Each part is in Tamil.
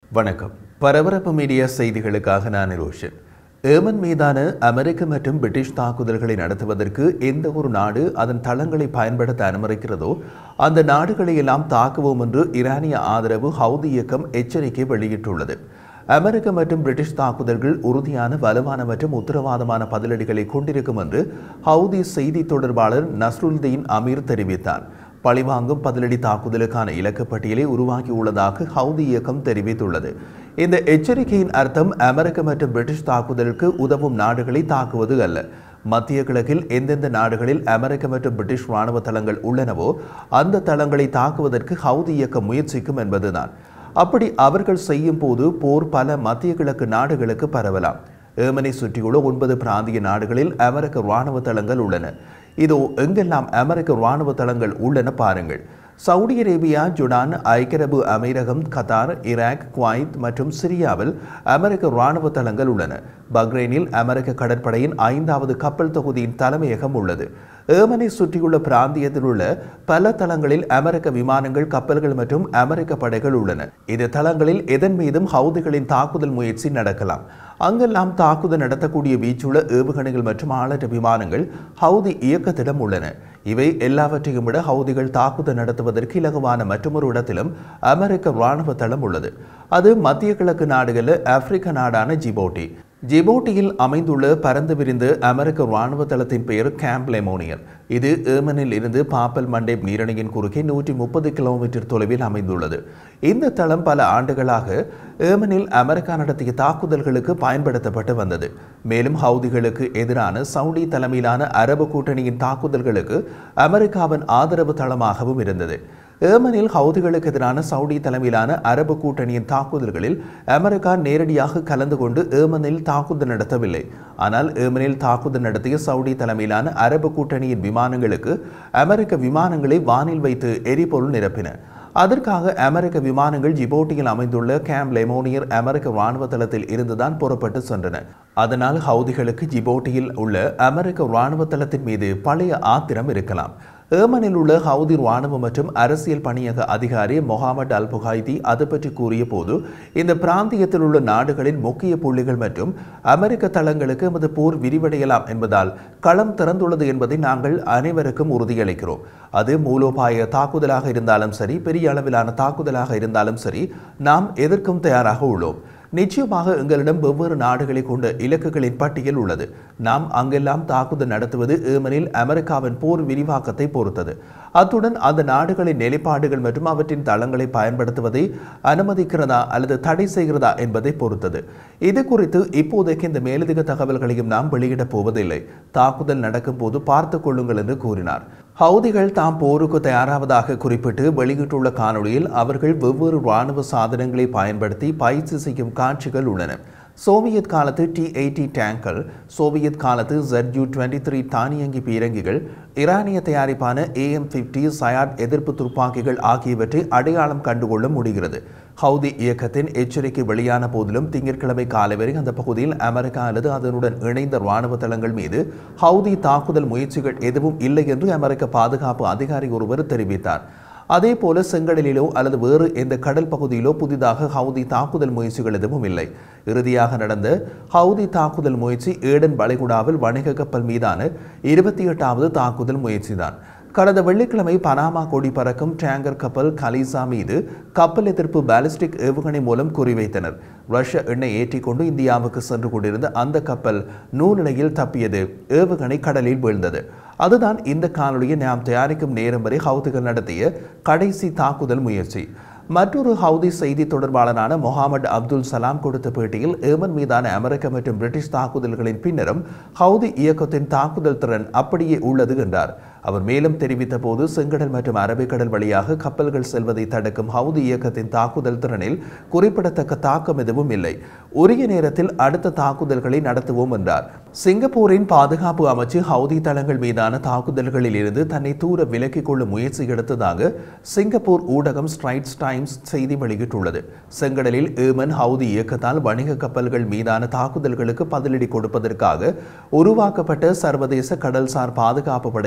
வணக்கம் பரபரப்பு மீடியா செய்திகளுக்காக நான் ரோஷன் ஏமன் மீதான அமெரிக்க மற்றும் பிரிட்டிஷ் தாக்குதல்களை நடத்துவதற்கு எந்த ஒரு நாடு அதன் தளங்களை பயன்படுத்த அனுமதிக்கிறதோ அந்த நாடுகளை எல்லாம் தாக்குவோம் என்று ஈரானிய ஆதரவு ஹவுதி இயக்கம் எச்சரிக்கை வெளியிட்டுள்ளது அமெரிக்க மற்றும் பிரிட்டிஷ் தாக்குதல்கள் உறுதியான வலுவான மற்றும் உத்தரவாதமான பதிலடிகளை கொண்டிருக்கும் என்று ஹவுதி செய்தி தொடர்பாளர் நஸ்ருல்தீன் அமீர் தெரிவித்தார் பழிவாங்கும் பதிலடி தாக்குதலுக்கான இலக்கு பட்டியலை உருவாக்கியுள்ளதாக ஹவுதி இயக்கம் தெரிவித்துள்ளது இந்த எச்சரிக்கையின் அர்த்தம் அமெரிக்க மற்றும் பிரிட்டிஷ் தாக்குதலுக்கு உதவும் நாடுகளை தாக்குவது அல்ல மத்திய கிழக்கில் எந்தெந்த நாடுகளில் அமெரிக்க மற்றும் பிரிட்டிஷ் ராணுவ தளங்கள் உள்ளனவோ அந்த தளங்களை தாக்குவதற்கு ஹவுதி இயக்கம் முயற்சிக்கும் என்பதுதான் அப்படி அவர்கள் செய்யும் போது போர் பல மத்திய கிழக்கு நாடுகளுக்கு பரவலாம் ஏமனை சுற்றியுள்ள ஒன்பது பிராந்திய நாடுகளில் அமெரிக்க ராணுவ தளங்கள் உள்ளன இதோ எங்கெல்லாம் அமெரிக்க ராணுவ தளங்கள் உள்ளன பாருங்கள் சவுதி அரேபியா ஜுடான் ஐக்கிய அரபு அமீரகம் கத்தார் ஈராக் குவைத் மற்றும் சிரியாவில் அமெரிக்க ராணுவ தளங்கள் உள்ளன பக்ரைனில் அமெரிக்க கடற்படையின் ஐந்தாவது கப்பல் தொகுதியின் தலைமையகம் உள்ளது ஏமனை சுற்றியுள்ள பிராந்தியத்தில் உள்ள பல தளங்களில் அமெரிக்க விமானங்கள் கப்பல்கள் மற்றும் அமெரிக்க படைகள் உள்ளன இந்த தளங்களில் எதன் மீதும் ஹவுதிகளின் தாக்குதல் முயற்சி நடக்கலாம் அங்கெல்லாம் தாக்குதல் நடத்தக்கூடிய வீச்சுள்ள ஏவுகணைகள் மற்றும் ஆளற்ற விமானங்கள் ஹவுதி இயக்கத்திடம் உள்ளன இவை எல்லாவற்றையும் விட ஹவுதிகள் தாக்குதல் நடத்துவதற்கு இலகுவான மற்றொரு இடத்திலும் அமெரிக்க ராணுவ தளம் உள்ளது அது மத்திய கிழக்கு நாடுகளில் ஆப்பிரிக்க நாடான ஜிபோட்டி ஜிபோட்டியில் அமைந்துள்ள பரந்து விரிந்த அமெரிக்க ராணுவ தளத்தின் பெயர் கேம்ப் லெமோனியர் இது ஏமனில் இருந்து பாப்பல் மண்டேப் நீரணியின் குறுக்கே நூற்றி முப்பது கிலோமீட்டர் தொலைவில் அமைந்துள்ளது இந்த தளம் பல ஆண்டுகளாக ஏமனில் அமெரிக்கா நடத்திய தாக்குதல்களுக்கு பயன்படுத்தப்பட்டு வந்தது மேலும் ஹவுதிகளுக்கு எதிரான சவுடி தலைமையிலான அரபு கூட்டணியின் தாக்குதல்களுக்கு அமெரிக்காவின் ஆதரவு தளமாகவும் இருந்தது ஏமனில் ஹவுதிகளுக்கு எதிரான சவுடி தலைமையிலான அரபு கூட்டணியின் தாக்குதல்களில் அமெரிக்கா நேரடியாக கலந்து கொண்டு ஏமனில் தாக்குதல் நடத்தவில்லை ஆனால் ஏமனில் தாக்குதல் நடத்திய சவுடி தலைமையிலான அரபு கூட்டணியின் விமானங்களுக்கு அமெரிக்க விமானங்களை வானில் வைத்து எரிபொருள் நிரப்பின அதற்காக அமெரிக்க விமானங்கள் ஜிபோட்டியில் அமைந்துள்ள கேம்ப் லெமோனியர் அமெரிக்க ராணுவ தளத்தில் இருந்துதான் புறப்பட்டு சென்றன அதனால் ஹவுதிகளுக்கு ஜிபோட்டியில் உள்ள அமெரிக்க ராணுவ தளத்தின் மீது பழைய ஆத்திரம் இருக்கலாம் ஏமனில் உள்ள ஹவுதி ராணுவ மற்றும் அரசியல் பணியக அதிகாரி மொஹாமட் அல் புகாய்தி அது பற்றி கூறிய போது இந்த பிராந்தியத்தில் உள்ள நாடுகளின் முக்கிய புள்ளிகள் மற்றும் அமெரிக்க தளங்களுக்கு எமது போர் விரிவடையலாம் என்பதால் களம் திறந்துள்ளது என்பதை நாங்கள் அனைவருக்கும் உறுதியளிக்கிறோம் அது மூலோபாய தாக்குதலாக இருந்தாலும் சரி பெரிய அளவிலான தாக்குதலாக இருந்தாலும் சரி நாம் எதற்கும் தயாராக உள்ளோம் நிச்சயமாக எங்களிடம் வெவ்வேறு நாடுகளை கொண்ட இலக்குகளின் பட்டியல் உள்ளது நாம் அங்கெல்லாம் தாக்குதல் நடத்துவது ஏமனில் அமெரிக்காவின் போர் விரிவாக்கத்தை பொறுத்தது அத்துடன் அந்த நாடுகளின் நிலைப்பாடுகள் மற்றும் அவற்றின் தளங்களை பயன்படுத்துவதை அனுமதிக்கிறதா அல்லது தடை செய்கிறதா என்பதை பொறுத்தது இது குறித்து இப்போதைக்கு இந்த மேலதிக தகவல்களையும் நாம் வெளியிடப் போவதில்லை தாக்குதல் நடக்கும் போது பார்த்து கொள்ளுங்கள் என்று கூறினார் ஹவுதிகள் தாம் போருக்கு தயாராவதாக குறிப்பிட்டு வெளியிட்டுள்ள காணொளியில் அவர்கள் வெவ்வேறு இராணுவ சாதனங்களை பயன்படுத்தி பயிற்சி செய்யும் காட்சிகள் உள்ளன சோவியத் காலத்து டி எயிட்டி டேங்கர் சோவியத் காலத்து ஜெட்யூ டுவெண்ட்டி த்ரீ தானியங்கி பீரங்கிகள் ஈரானிய தயாரிப்பான ஏஎம் ஃபிஃப்டி சயாட் எதிர்ப்பு துப்பாக்கிகள் ஆகியவற்றை அடையாளம் கண்டுகொள்ள முடிகிறது ஹவுதி இயக்கத்தின் எச்சரிக்கை வெளியான போதிலும் திங்கட்கிழமை காலை வரை அந்த பகுதியில் அமெரிக்கா அல்லது அதனுடன் இணைந்த ராணுவ தளங்கள் மீது ஹவுதி தாக்குதல் முயற்சிகள் எதுவும் இல்லை என்று அமெரிக்க பாதுகாப்பு அதிகாரி ஒருவர் தெரிவித்தார் அதே போல செங்கடலிலோ அல்லது வேறு எந்த கடல் பகுதியிலோ புதிதாக ஹவுதி தாக்குதல் முயற்சிகள் எதுவும் இல்லை இறுதியாக நடந்த ஹவுதி தாக்குதல் முயற்சி ஏடன் வளைகுடாவில் வணிக கப்பல் மீதான இருபத்தி எட்டாவது தாக்குதல் முயற்சிதான் கடந்த வெள்ளிக்கிழமை பனாமா கொடி பறக்கும் டேங்கர் கப்பல் கலிசா மீது கப்பல் எதிர்ப்பு பாலிஸ்டிக் ஏவுகணை மூலம் குறிவைத்தனர் ரஷ்ய எண்ணெய் ஏற்றிக்கொண்டு இந்தியாவுக்கு சென்று கொண்டிருந்த அந்த கப்பல் நூலிலையில் தப்பியது ஏவுகணை கடலில் வீழ்ந்தது அதுதான் இந்த காணொலியை நாம் தயாரிக்கும் நேரம் வரை ஹவுதிகள் நடத்திய கடைசி தாக்குதல் முயற்சி மற்றொரு ஹவுதி செய்தி தொடர்பாளரான முகமது அப்துல் சலாம் கொடுத்த பேட்டியில் ஏமன் மீதான அமெரிக்க மற்றும் பிரிட்டிஷ் தாக்குதல்களின் பின்னரும் ஹவுதி இயக்கத்தின் தாக்குதல் திறன் அப்படியே உள்ளது என்றார் அவர் மேலும் தெரிவித்த போது செங்கடல் மற்றும் அரபிக்கடல் வழியாக கப்பல்கள் செல்வதை தடுக்கும் ஹவுதி இயக்கத்தின் தாக்குதல் திறனில் குறிப்பிடத்தக்க தாக்கம் எதுவும் இல்லை உரிய நேரத்தில் அடுத்த தாக்குதல்களை நடத்துவோம் என்றார் சிங்கப்பூரின் பாதுகாப்பு அமைச்சு ஹவுதி தளங்கள் மீதான தாக்குதல்களில் இருந்து தன்னை தூர விலக்கிக் கொள்ளும் முயற்சி எடுத்ததாக சிங்கப்பூர் ஊடகம் ஸ்ட்ரைட்ஸ் டைம்ஸ் செய்தி வெளியிட்டுள்ளது செங்கடலில் ஏமன் ஹவுதி இயக்கத்தால் வணிக கப்பல்கள் மீதான தாக்குதல்களுக்கு பதிலடி கொடுப்பதற்காக உருவாக்கப்பட்ட சர்வதேச கடல்சார் பாதுகாப்பு படையில் சிங்கப்பூர்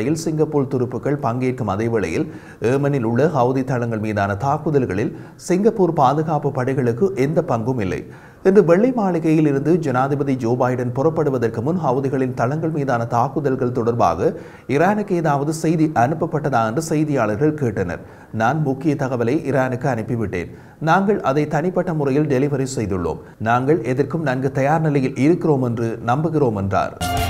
சிங்கப்பூர் துருப்புக்கள் பங்கேற்கும் அதே வேளையில் ஏமனில் உள்ள ஹவுதி தளங்கள் மீதான தாக்குதல்களில் சிங்கப்பூர் பாதுகாப்பு படைகளுக்கு எந்த பங்கும் இல்லை இன்று வெள்ளை மாளிகையில் இருந்து ஜனாதிபதி ஜோ பைடன் புறப்படுவதற்கு முன் ஹவுதிகளின் தளங்கள் மீதான தாக்குதல்கள் தொடர்பாக ஈரானுக்கு ஏதாவது செய்தி அனுப்பப்பட்டதா என்று செய்தியாளர்கள் கேட்டனர் நான் முக்கிய தகவலை ஈரானுக்கு அனுப்பிவிட்டேன் நாங்கள் அதை தனிப்பட்ட முறையில் டெலிவரி செய்துள்ளோம் நாங்கள் எதற்கும் நன்கு தயார் நிலையில் இருக்கிறோம் என்று நம்புகிறோம் என்றார்